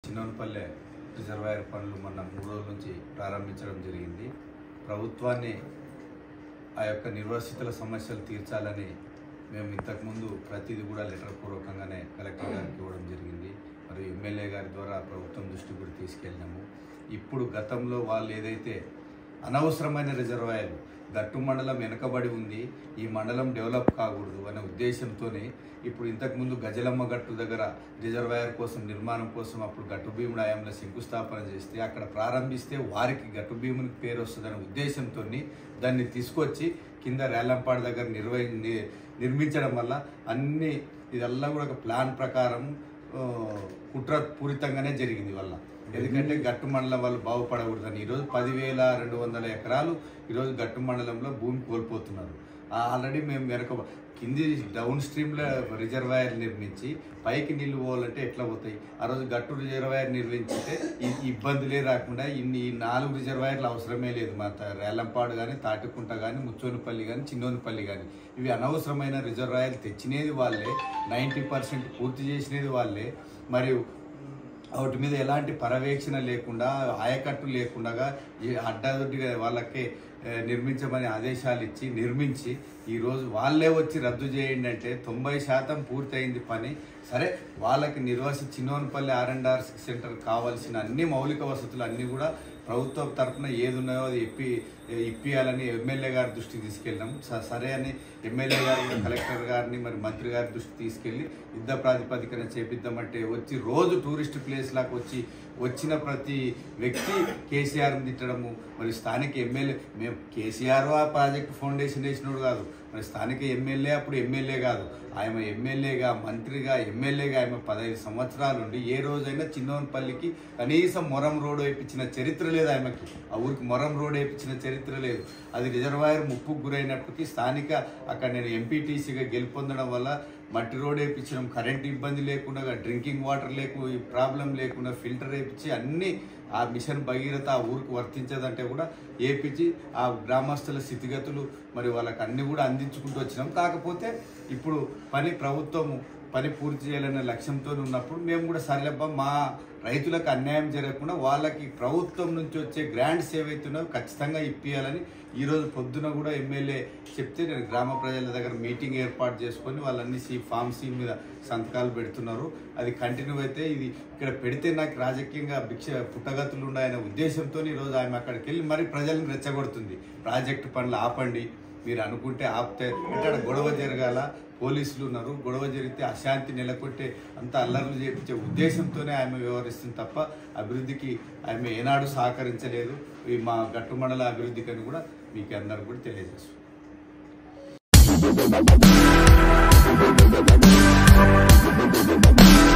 చిన్నపల్లె reservoir పనులు మొన్న మూడు రోజుల నుంచి ప్రారంభించడం జరిగింది ప్రభుత్వాన్ని ఆ యొక్క నిర్వాసితుల సమస్యలు తీర్చాలని మేము ఇంతకుముందు ప్రతిదీ కూడా లెటర్ పూర్వకంగానే కలెక్టర్ గారికి ఇవ్వడం జరిగింది మరియు ఎమ్మెల్యే గారి ద్వారా ప్రభుత్వం దృష్టి కూడా తీసుకెళ్ళినాము ఇప్పుడు గతంలో వాళ్ళు ఏదైతే అనవసరమైన రిజర్వాయర్లు గట్టు మండలం వెనకబడి ఉంది ఈ మండలం డెవలప్ కాకూడదు అనే ఉద్దేశంతోనే ఇప్పుడు ఇంతకుముందు గజలమ్మ గట్టు దగ్గర రిజర్వాయర్ కోసం నిర్మాణం కోసం అప్పుడు గట్టు భీముడు ఆయంలో శంకుస్థాపన చేస్తే అక్కడ ప్రారంభిస్తే వారికి గట్టు భీమునికి పేరు వస్తుందనే ఉద్దేశంతో దాన్ని తీసుకొచ్చి కింద రేలంపాడు దగ్గర నిర్వహి ని- నిర్మించడం వల్ల అన్ని ఇదల్లా కూడా ఒక ప్లాన్ ప్రకారం ఆ, కుట్రపూరితంగానే జరిగింది వల్ల ఎందుకంటే గట్టు మండలం వాళ్ళు బాగుపడకూడదని ఈరోజు పదివేల రెండు వందల ఎకరాలు ఈరోజు గట్టు మండలంలో భూమి కోల్పోతున్నారు ఆల్రెడీ మేము వెనక కింది డౌన్ స్ట్రీమ్లో రిజర్వాయర్ నిర్మించి పైకి నీళ్లు పోవాలంటే ఎట్లా పోతాయి ఆ రోజు గట్టు రిజర్వాయర్ నిర్మించితే ఈ ఈ ఇబ్బందులే రాకుండా ఇన్ని ఈ నాలుగు రిజర్వాయర్లు అవసరమే లేదు మా త- రేలంపాడు కానీ తాటికుంట కానీ ముచ్చోనిపల్లి కానీ చిన్నోనిపల్లి కానీ ఇవి అనవసరమైన రిజర్వాయర్లు తెచ్చినది వాళ్ళే నైంటీ పర్సెంట్ పూర్తి చేసినది వాళ్ళే మరియు వాటి మీద ఎలాంటి పర్యవేక్షణ లేకుండా ఆయకట్టు లేకుండా ఈ అడ్డదొడ్డిగా వాళ్ళకి ఏ, నిర్మించమని ఆదేశాలు ఇచ్చి నిర్మించి ఈరోజు వాళ్ళే వచ్చి రద్దు చేయండి అంటే తొంభై శాతం పూర్తయింది పని సరే వాళ్ళకి నిర్వాసి Chinnonapalli R and R center కావాల్సిన అన్ని మౌలిక వసతులు అన్నీ కూడా ప్రభుత్వం తరఫున ఏది ఉన్నాయో అది ఇప్పి ఇప్పియాలని ఎమ్మెల్యే గారి దృష్టికి తీసుకెళ్ళినాం స- సరే అని ఎమ్మెల్యే గారు కూడా కలెక్టర్ గారిని మరి మంత్రి గారి దృష్టికి తీసుకెళ్ళి యుద్ధ ప్రాతిపదికన చేపిద్దామంటే వచ్చి రోజు టూరిస్ట్ ప్లేస్ లాగా వచ్చి వచ్చిన ప్రతి వ్యక్తి కేసీఆర్ని తిట్టడము మరి స్థానిక ఎమ్మెల్యే మేము కేసీఆర్ ఆ ప్రాజెక్ట్ ఫౌండేషన్ వేసినోడు కాదు మరి స్థానిక ఎమ్మెల్యే అప్పుడు ఎమ్మెల్యే కాదు ఆయన ఎమ్మెల్యేగా మంత్రిగా ఎమ్మెల్యేగా ఆయన పదహైదు సంవత్సరాలు ఉండి ఏ రోజైనా చిన్నోన్పల్లికి కనీసం మొరం రోడ్ వేయించిన చరిత్ర లేదు ఆయనకి ఆ ఊరికి మొరం రోడ్ వేయించిన చరిత్ర లేదు అది రిజర్వాయర్ ముప్పుకు గురైనప్పటికీ స్థానిక అక్కడ నేను ఎంపీటీసీగా గెలుపొందడం వల్ల మట్టి రోడ్ వేయించడం కరెంట్ ఇబ్బంది లేకుండా డ్రింకింగ్ వాటర్ లేకు ప్రాబ్లం లేకుండా ఫిల్టర్ వేయించి అన్ని ఆ మిషన్ భగీరథ ఆ ఊరికి వర్తించదంటే కూడా ఏపించి ఆ గ్రామస్తుల స్థితిగతులు మరి వాళ్ళకి అన్ని కూడా అందించుకుంటూ వచ్చినాం కాకపోతే ఇప్పుడు పని ప్రభుత్వము పని పూర్తి చేయాలనే లక్ష్యంతో ఉన్నప్పుడు మేము కూడా సరేలబ్బా మా రైతులకు అన్యాయం జరగకుండా వాళ్ళకి ప్రభుత్వం నుంచి వచ్చే గ్రాంట్స్ ఏవైతున్నాయో ఖచ్చితంగా ఇప్పియాలని ఈరోజు పొద్దున కూడా ఎమ్మెల్యే చెప్తే నేను గ్రామ ప్రజల దగ్గర మీటింగ్ ఏర్పాటు చేసుకొని వాళ్ళన్ని సి ఫామ్ సి మీద సంతకాలు పెడుతున్నారు అది కంటిన్యూ అయితే ఇది ఇక్కడ పెడితే నాకు రాజకీయంగా భిక్ష పుట్టగతులు ఉన్నాయనే ఉద్దేశంతో ఈరోజు ఆమె అక్కడికి వెళ్ళి మరి ప్రజలను రెచ్చగొడుతుంది ప్రాజెక్టు పనులు ఆపండి మీరు అనుకుంటే ఆపితే అంటే అక్కడ గొడవ జరగాల పోలీసులు ఉన్నారు గొడవ జరిగితే అశాంతి నెలకొట్టే అంత అల్లర్లు చేపించే ఉద్దేశంతోనే ఆమె వ్యవహరిస్తుంది తప్ప అభివృద్ధికి ఆమె ఏనాడు సహకరించలేదు ఈ మా గట్టు మండల అభివృద్ధికి అని కూడా మీకు అందరు కూడా తెలియజేస్తుంది